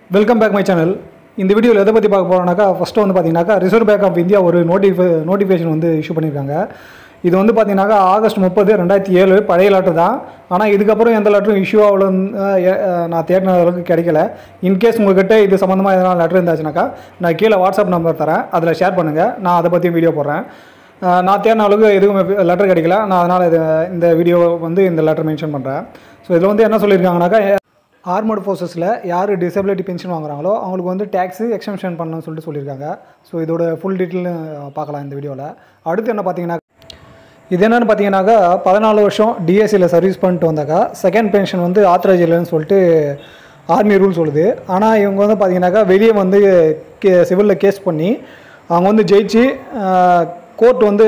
welcome back my channel இந்த வீடியோவில் எதை பற்றி பார்க்க போகிறோம்னாக்கா ஃபஸ்ட்டு வந்து பார்த்தீங்கன்னாக்கா ரிசர்வ் பேங்க் ஆஃப் இந்தியா ஒரு நோட்டிஃபை நோட்டிஃபிகேஷன் வந்து இஷ்யூ பண்ணியிருக்காங்க இது வந்து பார்த்தீங்கன்னாக்கா ஆகஸ்ட் முப்பது ரெண்டாயிரத்தி ஏழு பழைய லெட்டர் தான் ஆனால் இதுக்கப்புறம் எந்த லெட்டரும் இஷ்யூ ஆகலன்னு அஹ், எ- அஹ், நான் தேடின அளவுக்கு கிடைக்கல இன்கேஸ் உங்ககிட்ட இது சம்மந்தமாக எதனா லெட்டர் இருந்தாச்சுனாக்கா நான் கீழே வாட்ஸ்அப் நம்பர் தரேன் அதில் ஷேர் பண்ணுங்கள் நான் அதை பற்றியும் வீடியோ போடுறேன் அஹ், நான் தேடின அளவுக்கு எதுவும் லெட்டர் கிடைக்கல நான் அதனால் இது இந்த வீடியோ வந்து இந்த லெட்டர் மென்ஷன் பண்ணுறேன் ஸோ இதில் வந்து என்ன சொல்லியிருக்காங்கனாக்கா ஆர்மர்டு ஃபோர்ஸஸில் யார் டிசபிலிட்டி பென்ஷன் வாங்குறாங்களோ அவங்களுக்கு வந்து டேக்ஸு எக்ஸம்ஷன் பண்ணணும்னு சொல்லிட்டு சொல்லியிருக்காங்க ஸோ இதோட ஃபுல் டீட்டெயில் பார்க்கலாம் இந்த வீடியோவில் அடுத்து என்ன பார்த்தீங்கன்னா இது என்னென்னு பார்த்தீங்கன்னாக்கா பதினாலு வருஷம் டிஎஸ்சியில் சர்வீஸ் பண்ணிட்டு வந்தாக்கா செகண்ட் பென்ஷன் வந்து ஆத்தரைஸ் இல்லைன்னு சொல்லிட்டு ஆர்மி ரூல் சொல்லுது ஆனால் இவங்க வந்து பார்த்தீங்கன்னாக்கா வெளியே வந்து கே சிவிலில் கேஸ் பண்ணி அவங்க வந்து ஜெயிச்சு கோர்ட் வந்து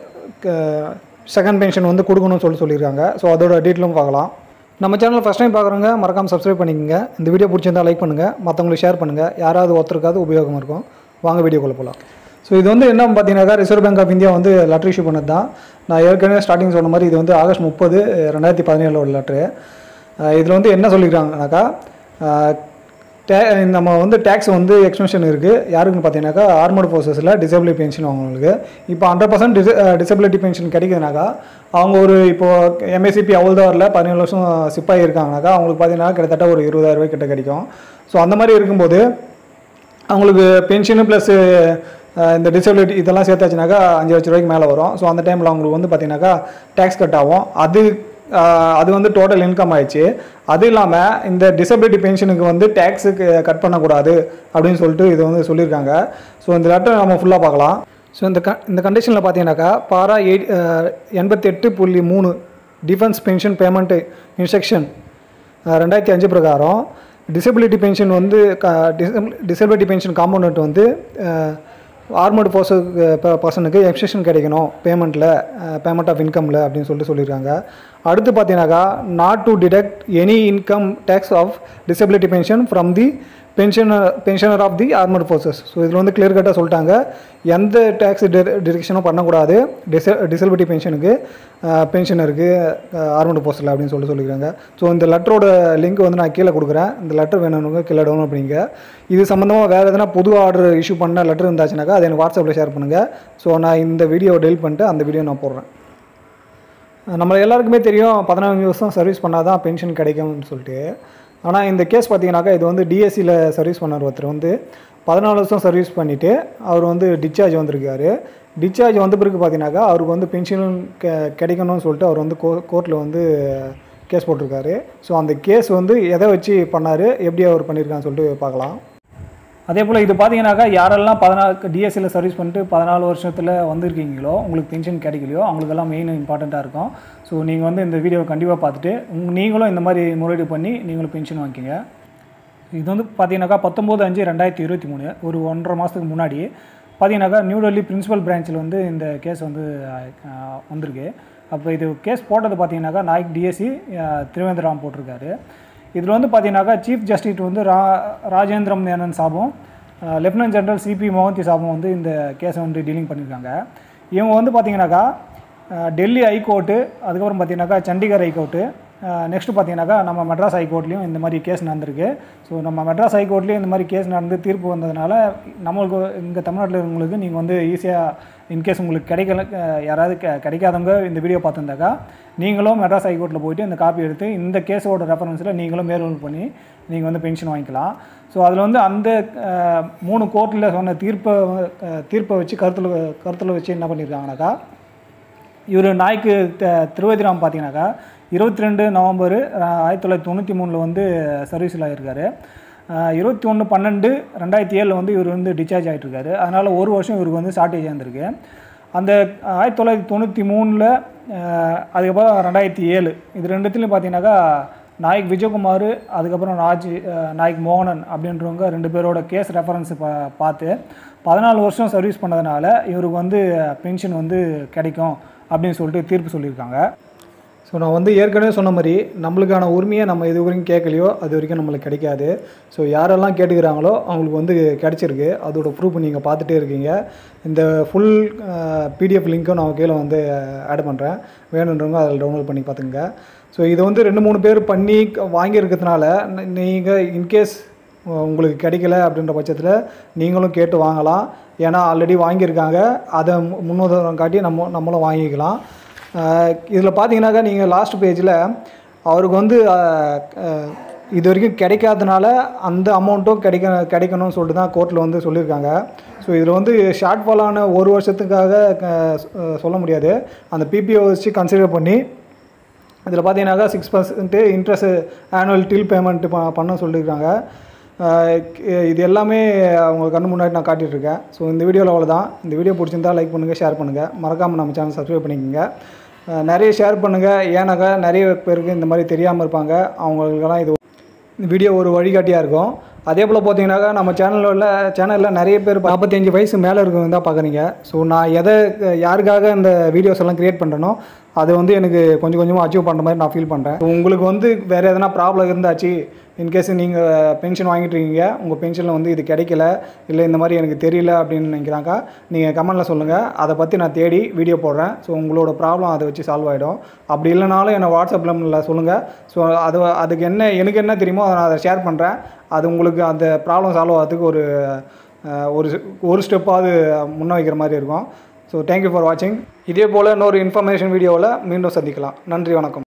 செகண்ட் பென்ஷன் வந்து கொடுக்கணும்னு சொல்லி சொல்லியிருக்காங்க ஸோ அதோட டீட்டெயிலும் பார்க்கலாம் நம்ம சேனல் ஃபஸ்ட் டைம் பார்க்குறவங்க மறக்காம சப்ஸ்கிரைப் பண்ணிக்கோங்க இந்த வீடியோ பிடிச்சிருந்தா லைக் பண்ணுங்கள் மற்றவங்களுக்கு ஷேர் பண்ணுங்கள் யாராவது ஒருத்தருக்காவது உபயோகமாக இருக்கும் வாங்க வீடியோக்குள்ளே போகலாம் ஸோ இது வந்து என்ன பார்த்தீங்கன்னாக்கா ரிசர்வ் பேங்க் ஆஃப் இந்தியா வந்து லெட்டர் இஷ்யூ பண்ணது தான் நான் ஏற்கனவே ஸ்டார்டிங் சொன்ன மாதிரி இது வந்து ஆகஸ்ட் முப்பது ரெண்டாயிரத்தி பதினேழோட லெட்ரு இதில் வந்து என்ன சொல்லியிருக்காங்கனாக்கா அஹ், டே நம்ம வந்து டேக்ஸ் வந்து எக்ஸ்டென்ஷன் இருக்குது யாருக்குன்னு பார்த்தீங்கன்னாக்கா ஆர்மர்டு ஃபோர்ஸஸில் டிசபிலிட்டி பென்ஷன் அவங்களுக்கு இப்போ ஹண்ட்ரட் பர்சன்ட் டிச டிசபிலிட்டி பென்ஷன் கிடைக்குதுனாக்கா அவங்க ஒரு இப்போது எம்எஸ்சிபி அவுல்தாரில் பதினேழு வருஷம் சிப்பாகி இருக்காங்கனாக்கா அவங்களுக்கு பார்த்தீங்கன்னா கிட்டத்தட்ட ஒரு இருபதாயிரம் ரூபாய் கிட்ட கிடைக்கும் ஸோ அந்த மாதிரி இருக்கும்போது அவங்களுக்கு பென்ஷனு ப்ளஸ் இந்த டிசபிலிட்டி இதெல்லாம் சேர்த்தாச்சுனாக்கா அஞ்சு லட்ச ரூபாய்க்கு மேலே வரும் ஸோ அந்த டைமில் அவங்களுக்கு வந்து பார்த்தீங்கன்னாக்கா டேக்ஸ் கட் ஆகும் அது ஆஹ், அது வந்து டோட்டல் இன்கம் ஆயிடுச்சு அது இல்லாமல் இந்த டிசபிலிட்டி பென்ஷனுக்கு வந்து டேக்ஸுக்கு கட் பண்ணக்கூடாது அப்படின்னு சொல்லிட்டு இது வந்து சொல்லியிருக்காங்க ஸோ இந்த லெட்டர் நம்ம ஃபுல்லாக பார்க்கலாம் ஸோ இந்த க இந்த கண்டிஷனில் பார்த்தீங்கன்னாக்கா பாரா எயிட் எண்பத்தெட்டு புள்ளி மூணு டிஃபென்ஸ் பென்ஷன் பேமெண்ட்டு இன்ஸ்ட்ரக்ஷன் ரெண்டாயிரத்தி அஞ்சு பிரகாரம் டிசபிலிட்டி பென்ஷன் வந்து டிசபிலிட்டி பென்ஷன் காம்பவுண்ட் வந்து ஆர்மர்டு ஃபோர்ஸு பர்சனுக்கு எக்ஸ்டென்ஷன் கிடைக்கணும் பேமெண்ட்டில் பேமெண்ட் ஆஃப் இன்கமில் அப்படின்னு சொல்லிட்டு சொல்லியிருக்காங்க அடுத்து பார்த்தீங்கன்னாக்கா not to detect any income tax of disability pension from the pensioner pensioner of the armoured forces so இதில் வந்து கிளியர் கட்டாக சொல்லிட்டாங்க எந்த டேக்ஸ் டிரெக்ஷனும் பண்ணக்கூடாது டிச டிசபிலிட்டி பென்ஷனுக்கு பென்ஷனருக்கு ஆர்மர்டு ஃபோர்ஸில் அப்படின்னு சொல்லி சொல்லியிருக்காங்க ஸோ இந்த லெட்டரோட லிங்க் வந்து நான் கீழே கொடுக்குறேன் இந்த லெட்டர் வேணும்னு கீழே டவுன்லோட் பண்ணிங்க இது சம்மந்தமாக வேறு எதனா புது ஆர்டர் இஷ்யூ பண்ண லெட்டர் இருந்தாச்சுனாக்கா அதை எனக்கு வாட்ஸ்அப்பில் ஷேர் பண்ணுங்கள் ஸோ நான் இந்த வீடியோ டெலிட் பண்ணிட்டு அந்த வீடியோ நான் போடுறேன் நம்ம எல்லாருக்குமே தெரியும் பதினாலு வருஷம் சர்வீஸ் பண்ணால் தான் பென்ஷன் கிடைக்கும்னு சொல்லிட்டு ஆனால் இந்த கேஸ் பார்த்தீங்கன்னாக்கா இது வந்து டிஎஸ்சியில் சர்வீஸ் பண்ணார் ஒருத்தர் வந்து பதினாலு வருஷம் சர்வீஸ் பண்ணிவிட்டு அவர் வந்து டிஸ்சார்ஜ் வந்திருக்காரு டிஸ்சார்ஜ் வந்த பிறகு பார்த்தீங்கன்னாக்கா அவருக்கு வந்து பென்ஷன் கெ கிடைக்கணும்னு சொல்லிட்டு அவர் வந்து கோ கோர்ட்டில் வந்து கேஸ் போட்டிருக்காரு ஸோ அந்த கேஸ் வந்து எதை வச்சு பண்ணார் எப்படி அவர் பண்ணியிருக்கான்னு சொல்லிட்டு பார்க்கலாம் அதே போல் இது பார்த்தீங்கன்னாக்கா யாரெல்லாம் பதினாலு டிஎஸ்சியில் சர்வீஸ் பண்ணிட்டு பதினாலு வருஷத்தில் வந்திருக்கீங்களோ உங்களுக்கு பென்ஷன் கிடைக்கலையோ அவங்களுக்கெல்லாம் மெயின் இம்பார்ட்டண்ட்டாக இருக்கும் ஸோ நீங்கள் வந்து இந்த வீடியோவை கண்டிப்பாக பார்த்துட்டு உங்க- நீங்களும் இந்த மாதிரி முறையீடு பண்ணி நீங்களும் பென்ஷன் வாங்கிக்கோங்க இது வந்து பார்த்தீங்கன்னாக்கா பத்தொம்போது அஞ்சு ரெண்டாயிரத்தி இருபத்தி மூணு ஒரு ஒன்றரை மாதத்துக்கு முன்னாடி பார்த்தீங்கன்னாக்கா நியூ டெல்லி பிரின்சிபல் பிரான்ச்சில் வந்து இந்த கேஸ் வந்து அஹ், வந்திருக்கு அப்போ இது கேஸ் போட்டது பார்த்தீங்கன்னாக்கா நாயக் டிஎஸ்சி திருவேந்திராம் போட்டிருக்காரு இதில் வந்து பார்த்தீங்கன்னாக்கா சீஃப் ஜஸ்டிஸ் வந்து ரா ராஜேந்திரம் மேனன் சாபும் லெஃப்டினன்ட் ஜெனரல் சிபி மோகந்தி சாபும் வந்து இந்த கேஸை வந்து டீலிங் பண்ணியிருக்காங்க இவங்க வந்து பார்த்தீங்கன்னாக்கா அஹ், டெல்லி ஹைகோர்ட்டு அதுக்கப்புறம் பார்த்தீங்கன்னாக்கா சண்டிகர் ஹைகோர்ட்டு நெக்ஸ்ட்டு பார்த்தீங்கன்னாக்கா நம்ம மெட்ராஸ் ஹைகோர்ட்லேயும் இந்த மாதிரி கேஸ் நடந்திருக்கு ஸோ நம்ம மெட்ராஸ் ஹைகோர்ட்லேயும் இந்த மாதிரி கேஸ் நடந்து தீர்ப்பு வந்ததுனால நம்மளுக்கு இங்கே தமிழ்நாட்டில் இருக்கிறவங்களுக்கு நீங்கள் வந்து ஈஸியாக இன்கேஸ் உங்களுக்கு கிடைக்கல அஹ், யாராவது கெ கிடைக்காதவங்க இந்த வீடியோ பார்த்துருந்தாக்கா நீங்களும் மெட்ராஸ் ஹைகோர்ட்டில் போயிட்டு இந்த காப்பி எடுத்து இந்த கேஸோட ரெஃபரன்ஸில் நீங்களும் மேற்கொள் பண்ணி நீங்கள் வந்து பென்ஷன் வாங்கிக்கலாம் ஸோ அதில் வந்து அந்த அஹ், மூணு கோர்ட்டில் சொன்ன தீர்ப்பை அஹ், தீர்ப்பை வச்சு கருத்தில் கருத்தில் வச்சு என்ன பண்ணியிருக்காங்கனாக்கா இவர் நாய்க்கு த- திருவதிராம் பார்த்தீங்கன்னாக்கா இருபத்தி ரெண்டு நவம்பர் ஆயிரத்தி தொள்ளாயிரத்தி தொண்ணூற்றி மூணில் வந்து சர்வீஸில் ஆகிருக்காரு இருபத்தி ஒன்று பன்னெண்டு ரெண்டாயிரத்தி ஏழில் வந்து இவர் வந்து டிஸ்சார்ஜ் ஆகிட்டுருக்காரு அதனால் ஒரு வருஷம் இவருக்கு வந்து ஷார்ட்டேஜ் இருந்திருக்கு அந்த ஆயிரத்தி தொள்ளாயிரத்தி தொண்ணூற்றி மூணில் அதுக்கப்புறம் ரெண்டாயிரத்தி ஏழு இது ரெண்டுத்துலையும் பார்த்தீங்கன்னாக்கா நாயக் விஜயகுமார் அதுக்கப்புறம் ராஜ் அஹ், நாயக் மோகனன் அப்படின்றவங்க ரெண்டு பேரோட கேஸ் ரெஃபரன்ஸ் பா பார்த்து பதினாலு வருஷம் சர்வீஸ் பண்ணதுனால இவருக்கு வந்து பென்ஷன் வந்து கிடைக்கும் அப்படின்னு சொல்லிட்டு தீர்ப்பு சொல்லியிருக்காங்க ஸோ நான் வந்து ஏற்கனவே சொன்ன மாதிரி நம்மளுக்கான உரிமையை நம்ம எது வரைக்கும் கேட்கலையோ அது வரைக்கும் நம்மளுக்கு கிடைக்காது ஸோ யாரெல்லாம் கேட்டுக்கிறாங்களோ அவங்களுக்கு வந்து கிடைச்சிருக்கு அதோட ப்ரூஃப் நீங்கள் பார்த்துட்டே இருக்கீங்க இந்த ஃபுல் பிடிஎஃப் லிங்க்கும் நான் கீழே வந்து ஆட் பண்ணுறேன் வேணுன்றவங்க அதில் டவுன்லோட் பண்ணி பார்த்துங்க ஸோ இதை வந்து ரெண்டு மூணு பேர் பண்ணி க- வாங்கியிருக்கிறதுனால நீங்கள் இன்கேஸ் உங்களுக்கு கிடைக்கல அப்படின்ற பட்சத்தில் நீங்களும் கேட்டு வாங்கலாம் ஏன்னா ஆல்ரெடி வாங்கியிருக்காங்க அதை மு- முன்னுதாரணம் காட்டி நம்ம நம்மளும் வாங்கிக்கலாம் இதில் பார்த்தீங்கன்னாக்கா நீங்கள் லாஸ்ட் பேஜில் அவருக்கு வந்து அஹ், அஹ், இது வரைக்கும் கிடைக்காதனால அந்த அமௌண்ட்டும் கிடைக்க கிடைக்கணும்னு சொல்லிட்டு தான் கோர்ட்டில் வந்து சொல்லியிருக்காங்க ஸோ இதில் வந்து ஷார்ட் ஃபாலான ஒரு வருஷத்துக்காக அஹ், சொல்ல முடியாது அந்த பிபிஓ வச்சு கன்சிடர் பண்ணி இதில் பார்த்தீங்கன்னாக்கா six percent interest annual till payment ப பண்ண சொல்லியிருக்காங்க அஹ் இது எல்லாமே அவங்க கண்ணு முன்னாடி நான் காட்டிகிட்ருக்கேன் ஸோ இந்த வீடியோவில் அவ்வளோதான் இந்த வீடியோ பிடிச்சிருந்தா லைக் பண்ணுங்கள் ஷேர் பண்ணுங்கள் மறக்காமல் நம்ம சேனல் சப்ஸ்கிரைப் பண்ணிக்கோங்க அஹ் நிறைய ஷேர் பண்ணுங்கள் ஏன்னாக்கா நிறைய பேருக்கு இந்த மாதிரி தெரியாமல் இருப்பாங்க அவங்களுக்கெல்லாம் இது இந்த வீடியோ ஒரு வழிகாட்டியாக இருக்கும் அதே போல் பார்த்தீங்கன்னாக்கா நம்ம சேனலில் உள்ள சேனலில் நிறைய பேர் நாற்பத்தஞ்சு வயசு மேலே இருக்கவங்க தான் பார்க்குறீங்க ஸோ நான் எதை யாருக்காக இந்த வீடியோஸ் எல்லாம் க்ரியேட் பண்ணுறேனோ அது வந்து எனக்கு கொஞ்சம் கொஞ்சமாக அச்சீவ் பண்ணுற மாதிரி நான் ஃபீல் பண்ணுறேன் உங்களுக்கு வந்து வேறு எதனா ப்ராப்ளம் இருந்தாச்சு இன்கேஸ் நீங்கள் பென்ஷன் வாங்கிட்டு இருக்கீங்க உங்கள் பென்ஷனில் வந்து இது கிடைக்கல இல்லை இந்த மாதிரி எனக்கு தெரியல அப்படின்னு நினைக்கிறாக்கா நீங்கள் கமெண்டில் சொல்லுங்கள் அதை பற்றி நான் தேடி வீடியோ போடுறேன் ஸோ உங்களோட ப்ராப்ளம் அதை வச்சு சால்வ் ஆகிடும் அப்படி இல்லைனாலும் என்னை வாட்ஸ்அப்பில் சொல்லுங்கள் ஸோ அது அதுக்கு என்ன எனக்கு என்ன தெரியுமோ அதை நான் அதை ஷேர் பண்ணுறேன் அது உங்களுக்கு அந்த ப்ராப்ளம் சால்வ் ஆகிறதுக்கு ஒரு அஹ், ஒரு ஒரு ஸ்டெப்பாவது முன்ன வைக்கிற மாதிரி இருக்கும் ஸோ தேங்க்யூ ஃபார் வாட்சிங் இதே போல் இன்னொரு இன்ஃபர்மேஷன் வீடியோவில் மீண்டும் சந்திக்கலாம் நன்றி வணக்கம்